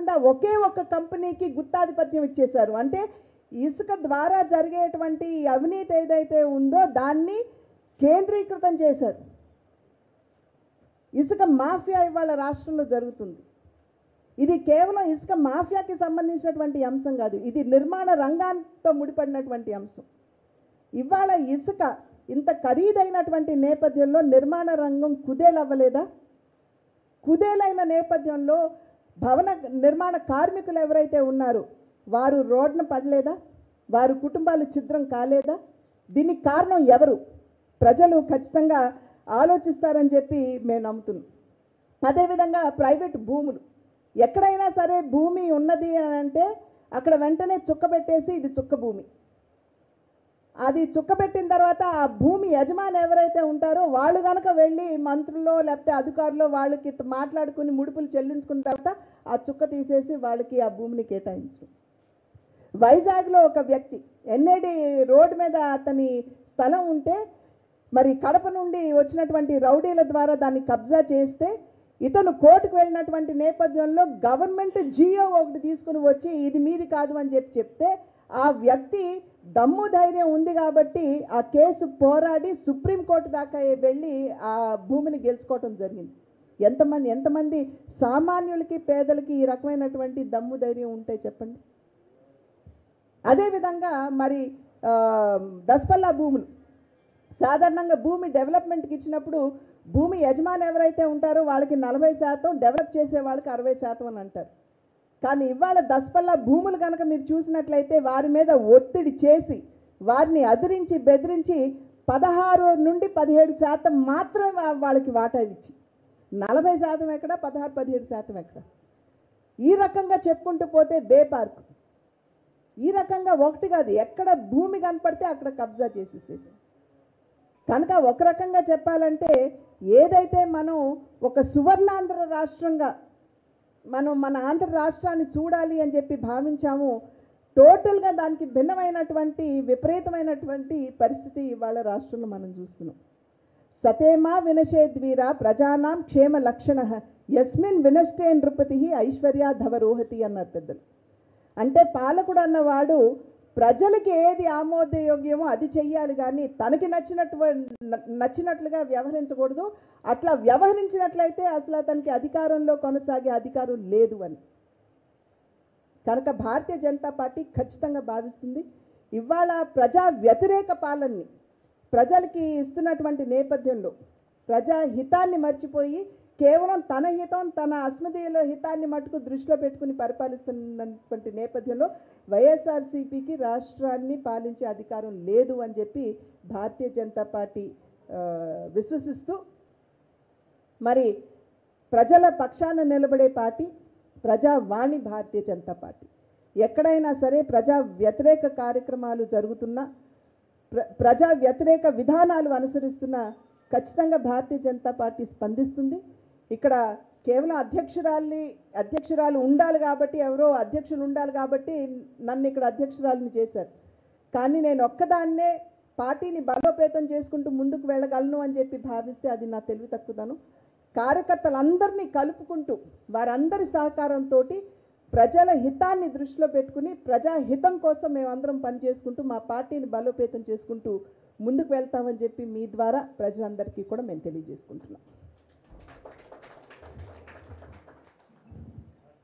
కాకుండా ఒకే ఒక కంపెనీకి గుత్తాధిపత్యం ఇచ్చేశారు అంటే ఇసుక ద్వారా జరిగేటువంటి ఈ అవినీతి ఏదైతే ఉందో దాన్ని కేంద్రీకృతం చేశారు ఇసుక మాఫియా ఇవాళ రాష్ట్రంలో జరుగుతుంది ఇది కేవలం ఇసుక మాఫియాకి సంబంధించినటువంటి అంశం కాదు ఇది నిర్మాణ రంగాంతో ముడిపడినటువంటి అంశం ఇవాళ ఇసుక ఇంత ఖరీదైనటువంటి నేపథ్యంలో నిర్మాణ రంగం కుదేలవ్వలేదా కుదేలైన నేపథ్యంలో భవన నిర్మాణ కార్మికులు ఎవరైతే ఉన్నారో వారు రోడ్న పడలేదా వారి కుటుంబాలు ఛిద్రం కాలేదా దీనికి కారణం ఎవరు ప్రజలు ఖచ్చితంగా ఆలోచిస్తారని చెప్పి మేము నమ్ముతున్నాం అదేవిధంగా ప్రైవేట్ భూములు ఎక్కడైనా సరే భూమి ఉన్నది అని అంటే అక్కడ వెంటనే చుక్క పెట్టేసి ఇది చుక్క భూమి అది చుక్క పెట్టిన తర్వాత ఆ భూమి యజమాని ఎవరైతే ఉంటారో వాళ్ళు కనుక వెళ్ళి మంత్రుల్లో లేకపోతే అధికారులు వాళ్ళకి మాట్లాడుకుని ముడుపులు చెల్లించుకున్న తర్వాత ఆ చుక్క తీసేసి వాళ్ళకి ఆ భూమిని కేటాయించు వైజాగ్లో ఒక వ్యక్తి ఎన్ఏడి రోడ్డు మీద అతని స్థలం ఉంటే మరి కడప నుండి వచ్చినటువంటి రౌడీల ద్వారా దాన్ని కబ్జా చేస్తే ఇతను కోర్టుకు వెళ్ళినటువంటి నేపథ్యంలో గవర్నమెంట్ జియో ఒకటి తీసుకుని వచ్చి ఇది మీది కాదు అని చెప్పి చెప్తే ఆ వ్యక్తి దమ్ము ధైర్యం ఉంది కాబట్టి ఆ కేసు పోరాడి సుప్రీంకోర్టు దాకా వెళ్ళి ఆ భూమిని గెలుచుకోవటం జరిగింది ఎంతమంది ఎంతమంది సామాన్యులకి పేదలకి ఈ రకమైనటువంటి దమ్ము ధైర్యం ఉంటే చెప్పండి అదేవిధంగా మరి ఆ, దస్పల్లా భూములు సాధారణంగా భూమి డెవలప్మెంట్కి ఇచ్చినప్పుడు భూమి యజమాని ఎవరైతే ఉంటారో వాళ్ళకి నలభై శాతం డెవలప్ చేసే వాళ్ళకి అరవై శాతం అని అంటారు కానీ ఇవాళ దస్పల్లా భూములు కనుక మీరు చూసినట్లయితే వారి మీద ఒత్తిడి చేసి వారిని అదిరించి బెదిరించి పదహారు నుండి పదిహేడు శాతం మాత్రమే వా- వాళ్ళకి వాటా ఇచ్చి నలభై శాతం ఎక్కడ పదహారు పదిహేడు శాతం ఎక్కడ ఈ రకంగా చెప్పుకుంటూ పోతే బే పార్క్ ఈ రకంగా ఒకటి కాదు ఎక్కడ భూమి కనపడితే అక్కడ కబ్జా చేసేసేది కనుక ఒక రకంగా చెప్పాలంటే ఏదైతే మనం ఒక సువర్ణాంధ్ర రాష్ట్రంగా మనం మన ఆంధ్ర రాష్ట్రాన్ని చూడాలి అని చెప్పి భావించాము టోటల్గా దానికి భిన్నమైనటువంటి విపరీతమైనటువంటి పరిస్థితి ఇవాళ రాష్ట్రంలో మనం చూస్తున్నాం సతేమా వినశేద్వీర ప్రజానాం క్షేమ లక్షణ యస్మిన్ వినష్టే నృపతి ఐశ్వర్య ధవరోహతి అన్నారు పెద్దలు అంటే పాలకుడు అన్నవాడు ప్రజలకి ఏది ఆమోదయోగ్యమో అది చెయ్యాలి కానీ తనకి నచ్చినట్టు నచ్చినట్లుగా వ్యవహరించకూడదు అట్లా వ్యవహరించినట్లయితే అసలు అతనికి అధికారంలో కొనసాగే అధికారం లేదు అని కనుక భారతీయ జనతా పార్టీ ఖచ్చితంగా భావిస్తుంది ఇవాళ ప్రజా వ్యతిరేక పాలనని ప్రజలకి ఇస్తున్నటువంటి నేపథ్యంలో ప్రజా హితాన్ని మర్చిపోయి కేవలం తన హితం తన అస్మదీయుల హితాన్ని మటుకు దృష్టిలో పెట్టుకుని పరిపాలిస్తున్నటువంటి నేపథ్యంలో వైఎస్ఆర్సీపీకి రాష్ట్రాన్ని పాలించే అధికారం లేదు అని చెప్పి భారతీయ జనతా పార్టీ ఆ, విశ్వసిస్తూ మరి ప్రజల పక్షాన నిలబడే పార్టీ ప్రజావాణి భారతీయ జనతా పార్టీ ఎక్కడైనా సరే ప్రజా వ్యతిరేక కార్యక్రమాలు జరుగుతున్నా ప్ర ప్రజా వ్యతిరేక విధానాలు అనుసరిస్తున్న ఖచ్చితంగా భారతీయ జనతా పార్టీ స్పందిస్తుంది ఇక్కడ కేవలం అధ్యక్షురాల్ని అధ్యక్షురాలు ఉండాలి కాబట్టి ఎవరో అధ్యక్షులు ఉండాలి కాబట్టి నన్ను ఇక్కడ అధ్యక్షురాలిని చేశారు కానీ నేను ఒక్కదాన్నే పార్టీని బలోపేతం చేసుకుంటూ ముందుకు వెళ్ళగలను అని చెప్పి భావిస్తే అది నా తెలివి తక్కువదను కార్యకర్తలందరినీ కలుపుకుంటూ వారందరి సహకారంతో ప్రజల హితాన్ని దృష్టిలో పెట్టుకుని ప్రజా హితం కోసం మేమందరం పనిచేసుకుంటూ మా పార్టీని బలోపేతం చేసుకుంటూ ముందుకు వెళ్తామని చెప్పి మీ ద్వారా ప్రజలందరికీ కూడా మేము తెలియజేసుకుంటున్నాం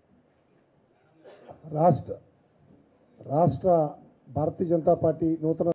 రాష్ట్ర రాష్ట్ర భారతీయ జనతా పార్టీ నూతన